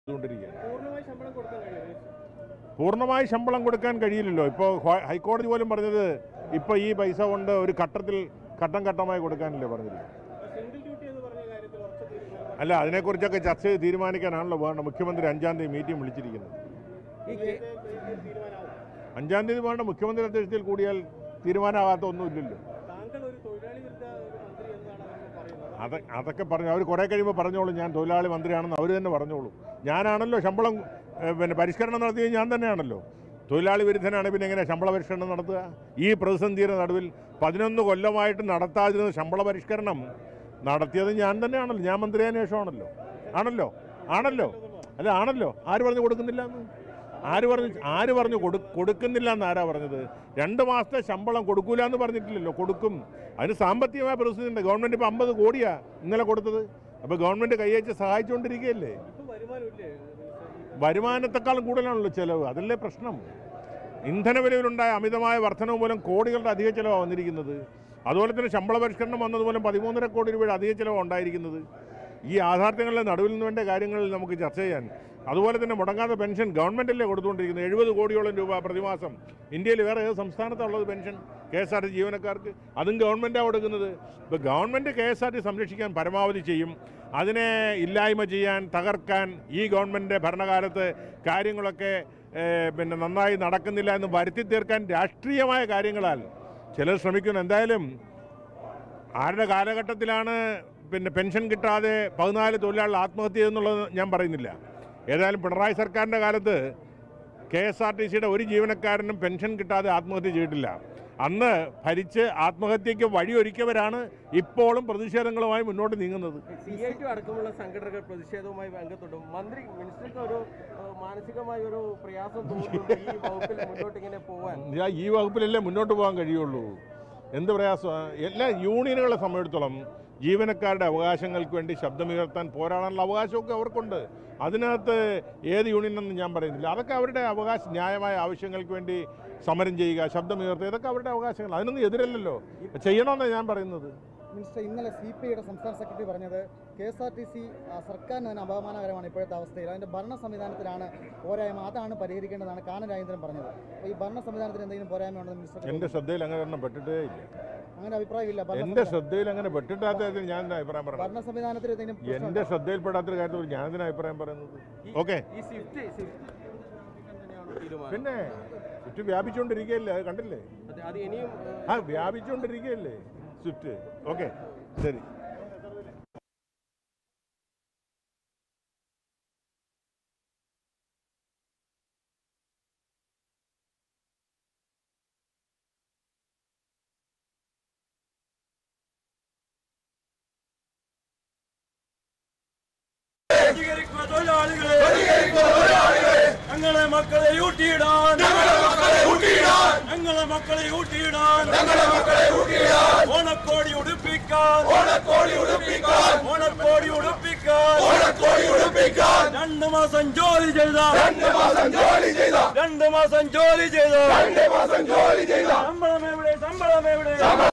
ചെയ്തുകൊണ്ടിരിക്കുകയാണ് പൂർണ്ണമായി ശമ്പളം കൊടുക്കാൻ കഴിയും പൂർണ്ണമായി ശമ്പളം കൊടുക്കാൻ കഴിയില്ലല്ലോ ഇപ്പോൾ ഹ- ഹൈക്കോടതി പോലും പറഞ്ഞത് ഇപ്പോൾ ഈ പൈസ കൊണ്ട് ഒരു ഘട്ടത്തിൽ ഘട്ടം ഘട്ടമായി കൊടുക്കാനല്ലേ പറഞ്ഞിരിക്കുന്നത് സിംഗിൾ ഡ്യൂട്ടി എന്ന് പറഞ്ഞ കാര്യത്തിൽ ഉറച്ച തീരുമാനം അല്ല അതിനെക്കുറിച്ചൊക്കെ ചർച്ച ചെയ്ത് തീരുമാനിക്കാനാണല്ലോ വേണ്ട മുഖ്യമന്ത്രി അഞ്ചാം തീയതി മീറ്റിംഗ് വിളിച്ചിരിക്കുന്നത് ഈ കേ- തീരുമാനമാവും അഞ്ചാം തീയതി വേണ്ട മുഖ്യമന്ത്രി അധ്യക്ഷതയിൽ കൂടിയാൽ തീരുമാനമാകാത്ത ഒന്നുമില്ലല്ലോ താങ്കൾ ഒരു തൊഴിലാളി വിരുദ്ധ ഒരു മന്ത്രി എന്നാണ് അവർ പറയുന്നത് അത് അതൊക്കെ പറഞ്ഞു അവർ കുറേ കഴിയുമ്പോൾ പറഞ്ഞോളൂ ഞാൻ തൊഴിലാളി മന്ത്രിയാണെന്ന് അവർ തന്നെ പറഞ്ഞോളൂ ഞാനാണല്ലോ ശമ്പളം ഏഹ്, പിന്നെ പരിഷ്കരണം നടത്തിയത് ഞാൻ തന്നെയാണല്ലോ തൊഴിലാളി വിരുദ്ധനാണ് പിന്നെ എങ്ങനെ ശമ്പള പരിഷ്കരണം നടത്തുക ഈ പ്രതിസന്ധിയുടെ നടുവിൽ പതിനൊന്ന് കൊല്ലമായിട്ട് നടത്താതിരുന്ന ശമ്പള പരിഷ്കരണം നടത്തിയത് ഞാൻ തന്നെയാണല്ലോ ഞാൻ മന്ത്രിയായ ശേഷമാണല്ലോ ആണല്ലോ ആണല്ലോ അല്ല ആണല്ലോ ആര് പറഞ്ഞു കൊടുക്കുന്നില്ല എന്ന് ആര് പറഞ്ഞു ആര് പറഞ്ഞു കൊടു കൊടുക്കുന്നില്ല എന്ന് ആരാ പറഞ്ഞത് രണ്ട് മാസത്തെ ശമ്പളം കൊടുക്കൂല എന്ന് പറഞ്ഞിട്ടില്ലല്ലോ കൊടുക്കും അതിന് സാമ്പത്തികമായ പ്രതിസന്ധി ഉണ്ട് ഗവൺമെൻറ് ഇപ്പോൾ അമ്പത് കോടിയാ ഇന്നലെ കൊടുത്തത് അപ്പോൾ ഗവൺമെൻറ് കൈയച്ച് സഹായിച്ചുകൊണ്ടിരിക്കുകയല്ലേ ഇപ്പൊ വരുമാനമില്ലേ വരുമാനത്തെക്കാളും കൂടുതലാണല്ലോ ചിലവ് അതല്ലേ പ്രശ്നം ഇന്ധന വിലയിലുണ്ടായ അമിതമായ വർധനവ് മൂലം കോടികളുടെ അധിക ചിലവാണ് വന്നിരിക്കുന്നത് അതുപോലെ തന്നെ ശമ്പള പരിഷ്കരണം വന്നതുമൂലം പതിമൂന്നര കോടി രൂപയുടെ അധിക ചിലവാണ് ഉണ്ടായിരിക്കുന്നത് ഈ യാഥാർത്ഥ്യങ്ങളുടെ നടുവിൽ നിന്ന് വേണ്ട കാര്യങ്ങളിൽ നമുക്ക് ചർച്ച ചെയ്യാൻ അതുപോലെ തന്നെ മുടങ്ങാത്ത പെൻഷൻ ഗവൺമെൻറ്റല്ലേ കൊടുത്തുകൊണ്ടിരിക്കുന്നത് എഴുപത് കോടിയോളം രൂപ പ്രതിമാസം ഇന്ത്യയിൽ വേറെ ഏത് സംസ്ഥാനത്തുള്ളത് pension K S R T ജീവനക്കാർക്ക് അതും ഗവൺമെൻറ്റാണ് കൊടുക്കുന്നത് ഇപ്പോൾ government K S R T സംരക്ഷിക്കാൻ പരമാവധി ചെയ്യും അതിനെ ഇല്ലായ്മ ചെയ്യാൻ തകർക്കാൻ ഈ ഗവൺമെൻറ് ഭരണകാലത്ത് കാര്യങ്ങളൊക്കെ ഏഹ്, പിന്നെ നന്നായി നടക്കുന്നില്ല എന്ന് വരുത്തി തീർക്കാൻ രാഷ്ട്രീയമായ കാര്യങ്ങളാൽ ചിലർ ശ്രമിക്കുന്നു എന്തായാലും ആരുടെ കാലഘട്ടത്തിലാണ് പിന്നെ പെൻഷൻ കിട്ടാതെ പതിനാല് തൊഴിലാളികൾ ആത്മഹത്യ ചെയ്തെന്നുള്ളത് ഞാൻ പറയുന്നില്ല ഏതായാലും പിണറായി സർക്കാരിൻ്റെ കാലത്ത് കെ എസ് ആർ ടി സിയുടെ ഒരു ജീവനക്കാരനും പെൻഷൻ കിട്ടാതെ ആത്മഹത്യ ചെയ്തിട്ടില്ല അന്ന് ഭരിച്ച് ആത്മഹത്യയ്ക്ക് വഴിയൊരുക്കിയവരാണ് ഇപ്പോഴും പ്രതിഷേധങ്ങളുമായി മുന്നോട്ട് നീങ്ങുന്നത് സി ഐ ടി അടക്കമുള്ള സംഘടനകൾ പ്രതിഷേധവുമായി രംഗത്തുണ്ട് മന്ത്രി മിനിസ്റ്റർക്ക് ഒരു ഏഹ്, മാനസികമായ ഒരു പ്രയാസം തോന്നുന്നുണ്ട് ഈ വകുപ്പിൽ മുന്നോട്ട് ഇങ്ങനെ പോവാൻ ഞാൻ ഈ വകുപ്പിലല്ലേ മുന്നോട്ട് പോകാൻ കഴിയുള്ളൂ എന്ത് പ്രയാസമാണ് എല്ലാ യൂണിയനുകളെ സംബന്ധിച്ചിടത്തോളം ജീവനക്കാരുടെ അവകാശങ്ങൾക്ക് വേണ്ടി ശബ്ദമുയർത്താൻ പോരാടാനുള്ള അവകാശമൊക്കെ അവർക്കുണ്ട് അതിനകത്ത് ഏത് യൂണിയനെന്ന് ഞാൻ പറയുന്നില്ല അതൊക്കെ അവരുടെ അവകാശ ന്യായമായ ആവശ്യങ്ങൾക്ക് വേണ്ടി സമരം ചെയ്യുക ശബ്ദമുയർത്തുക ഇതൊക്കെ അവരുടെ അവകാശങ്ങൾ അതിനൊന്നും എതിരല്ലല്ലോ ചെയ്യണമെന്നാണ് ഞാൻ പറയുന്നത് മിനിസ്റ്റർ ഇന്നലെ സി പി ഐയുടെ സംസ്ഥാന സെക്രട്ടറി പറഞ്ഞത് K S R T C സർക്കാരിന് തന്നെ അപമാനകരമാണ് ഇപ്പോഴത്തെ അവസ്ഥയിൽ അതിൻ്റെ ഭരണ സംവിധാനത്തിലാണ് പോരായ്മ അതാണ് പരിഹരിക്കേണ്ടതാണ് കാന രാജേന്ദ്രൻ പറഞ്ഞത് അപ്പോൾ ഈ ഭരണ സംവിധാനത്തിന് എന്തെങ്കിലും പോരായ്മ ഉണ്ടെന്ന് മിനിസ്റ്റർ എൻ്റെ ശ്രദ്ധയിൽ അങ്ങനെ ഒരെണ്ണം പെട്ടിട്ടേ ഇല്ല അങ്ങനെ അഭിപ്രായമില്ല ഭരണ എൻ്റെ ശ്രദ്ധയിൽ അങ്ങനെ പെട്ടിട്ടാത്ത കാര്യത്തിൽ ഞാൻ എന്താ അഭിപ്രായം പറയുന്നത് ഭരണ സംവിധാനത്തിൽ എന്തെങ്കിലും പ്രശ്നം എൻ്റെ ശ്രദ്ധയിൽപ്പെടാത്തൊരു കാര്യത്തിൽ ഞാൻ എന്തിനാ അഭിപ്രായം പറയുന്നത് ഓക്കെ ഈ സ്വിഫ്റ്റ് സ്വിഫ്റ്റ് തന്നെയാണോ തീരുമാനം പിന്നെ ചുറ്റും വ്യാപിച്ചുകൊണ്ടിരിക്കുകയല്ലേ അത് കണ്ടില്ലേ അത് അത് ഇനിയും ഏഹ്, ആ വ്യാപിച്ചുകൊണ്ടിരിക്കുകയല്ലേ സ്വിഫ്റ്റ് ഓക്കെ ശരി പ്രതികരിക്കുക തൊഴിലാളികളെ ഞങ്ങളെ മക്കളെ ഊട്ടിയിടാൻ ഞങ്ങളെ മക്കളെ ഊട്ടിയിടാൻ ഓണക്കോടി ഉടുപ്പിക്കാൻ ഓണക്കോടി ഉടുപ്പിക്കാൻ ഓണക്കോടി ഉടുപ്പിക്കാൻ ഓണക്കോടി ഉടുപ്പിക്കാൻ രണ്ട് മാസം ജോലി ചെയ്ത രണ്ട് മാസം ജോലി ചെയ്ത രണ്ട് മാസം ജോലി ചെയ്ത രണ്ട് മാസം ജോലി ചെയ്ത ശമ്പളം എവിടെ ശമ്പളം എവിടെ